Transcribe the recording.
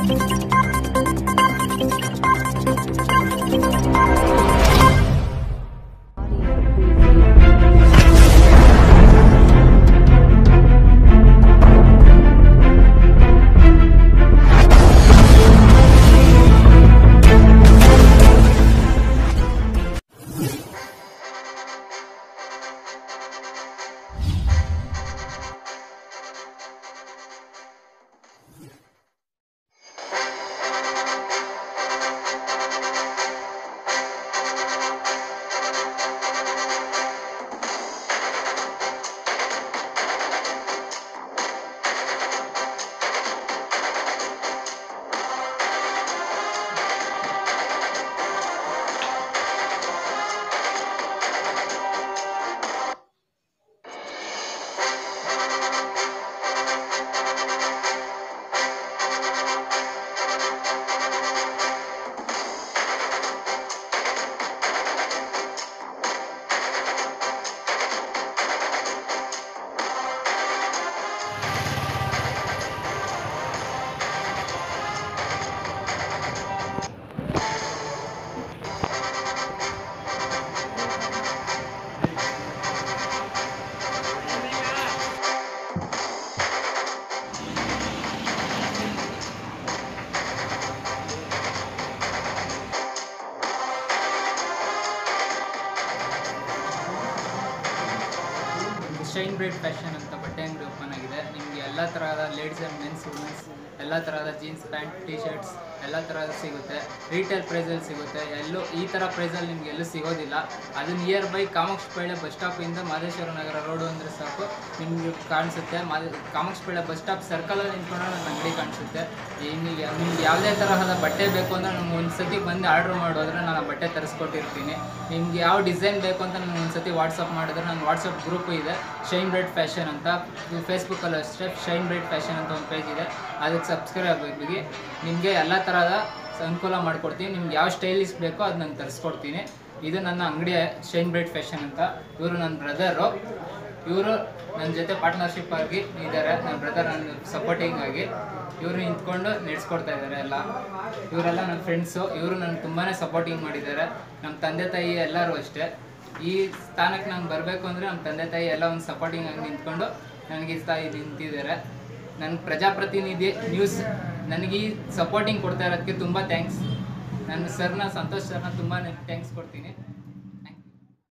shine bright fashion ಅಂತ ಬಟ್ಟೆ ಅಂಗಡಿ ಓಪನ್ ಆಗಿದೆ ನಿಮಗೆ ಎಲ್ಲ ತರಹದ ಲೇಡೀಸ್ ಆ್ಯಂಡ್ ಮೆನ್ಸ್ ವುಮೆನ್ಸ್ ಎಲ್ಲ ತರಹದ ಜೀನ್ಸ್ ಪ್ಯಾಂಟ್ ಟಿ ಶರ್ಟ್ಸ್ ಎಲ್ಲ ತರಹದ ಸಿಗುತ್ತೆ ರೀಟೇಲ್ ಪ್ರೈಸಲ್ಲಿ ಸಿಗುತ್ತೆ ಎಲ್ಲೂ ಈ ಥರ ಪ್ರೈಸಲ್ಲಿ ನಿಮ್ಗೆ ಎಲ್ಲೂ ಸಿಗೋದಿಲ್ಲ ಅದು ನಿಯರ್ ಬೈ ಕಾಮಕ್ಷಪೇಳೆ ಬಸ್ ಸ್ಟಾಪಿಂದ ಮಾದೇಶ್ವರ ನಗರ ರೋಡು ಅಂದರೆ ಸಾಕು ನಿಮಗೆ ಕಾಣಿಸುತ್ತೆ ಮಾದೇ ಕಾಮಕ್ಷಪೇಳೆ ಬಸ್ ಸ್ಟಾಪ್ ಸರ್ಕಲಲ್ಲಿ ನಿಂತ್ಕೊಂಡ್ರೆ ನನ್ನ ಅಂಗಡಿ ಕಾಣಿಸುತ್ತೆ ನಿಮಗೆ ನಿಮ್ಗೆ ಯಾವುದೇ ತರಹದ ಬಟ್ಟೆ ಬೇಕು ಅಂದರೆ ನಮ್ಗೆ ಒಂದು ಸತಿ ಬಂದು ಆರ್ಡ್ರ್ ಮಾಡೋದ್ರೆ ನಾನು ಆ ಬಟ್ಟೆ ತರಿಸ್ಕೊಟ್ಟಿರ್ತೀನಿ ನಿಮ್ಗೆ ಯಾವ ಡಿಸೈನ್ ಬೇಕು ಅಂತ ನನಗೆ ಒಂದು ಸತಿ ವಾಟ್ಸಪ್ ಮಾಡಿದ್ರೆ ನನ್ನ ವಾಟ್ಸಪ್ ಗ್ರೂಪ್ ಇದೆ ಶೈನ್ ಬ್ರೈಟ್ ಫ್ಯಾಷನ್ ಅಂತ ಫೇಸ್ಬುಕ್ಕಲ್ಲೂ ಅಷ್ಟೇ ಶೈನ್ ಬ್ರೈಟ್ ಫ್ಯಾಷನ್ ಅಂತ ಒಂದು ಪೇಜ್ ಇದೆ ಅದಕ್ಕೆ ಸಬ್ಸ್ಕ್ರೈಬ್ ಆಗಬೇಕು ನಿಮಗೆ ಎಲ್ಲ ಥರದ ಅನುಕೂಲ ಮಾಡಿಕೊಡ್ತೀನಿ ನಿಮ್ಗೆ ಯಾವ ಸ್ಟೈಲಿಸ್ ಬೇಕೋ ಅದು ನಾನು ತರಿಸ್ಕೊಡ್ತೀನಿ ಇದು ನನ್ನ ಅಂಗಡಿ ಶೈನ್ ಬ್ರೈಟ್ ಫ್ಯಾಷನ್ ಅಂತ ಇವರು ನನ್ನ ಬ್ರದರು ಇವರು ನನ್ನ ಜೊತೆ ಪಾರ್ಟ್ನರ್ಶಿಪ್ ಆಗಿ ಇದ್ದಾರೆ ನನ್ನ ಬ್ರದರ್ ನನ್ನ ಸಪೋರ್ಟಿಂಗ್ ಆಗಿ ಇವರು ನಿಂತ್ಕೊಂಡು ನಡೆಸ್ಕೊಡ್ತಾ ಇದ್ದಾರೆ ಎಲ್ಲ ಇವರೆಲ್ಲ ನನ್ನ ಫ್ರೆಂಡ್ಸು ಇವರು ನನಗೆ ತುಂಬಾ ಸಪೋರ್ಟಿಂಗ್ ಮಾಡಿದ್ದಾರೆ ನಮ್ಮ ತಂದೆ ತಾಯಿ ಎಲ್ಲರೂ ಅಷ್ಟೇ ಈ ಸ್ಥಾನಕ್ಕೆ ನಾನು ಬರಬೇಕು ಅಂದರೆ ನಮ್ಮ ತಂದೆ ತಾಯಿ ಎಲ್ಲ ಒಂದು ಸಪೋರ್ಟಿಂಗ್ ಆಗಿ ನಿಂತ್ಕೊಂಡು ನನಗೆ ಈ ಸ್ಥಾಯಿ ನಿಂತಿದ್ದಾರೆ ನನ್ನ ಪ್ರಜಾಪ್ರತಿನಿಧಿ ನ್ಯೂಸ್ ನನಗೆ ಈ ಸಪೋರ್ಟಿಂಗ್ ಕೊಡ್ತಾ ಇರೋದಕ್ಕೆ ತುಂಬ ಥ್ಯಾಂಕ್ಸ್ ನನ್ನ ಸರ್ನ ಸಂತೋಷ್ ಸರ್ನ ತುಂಬಾ ಥ್ಯಾಂಕ್ಸ್ ಕೊಡ್ತೀನಿ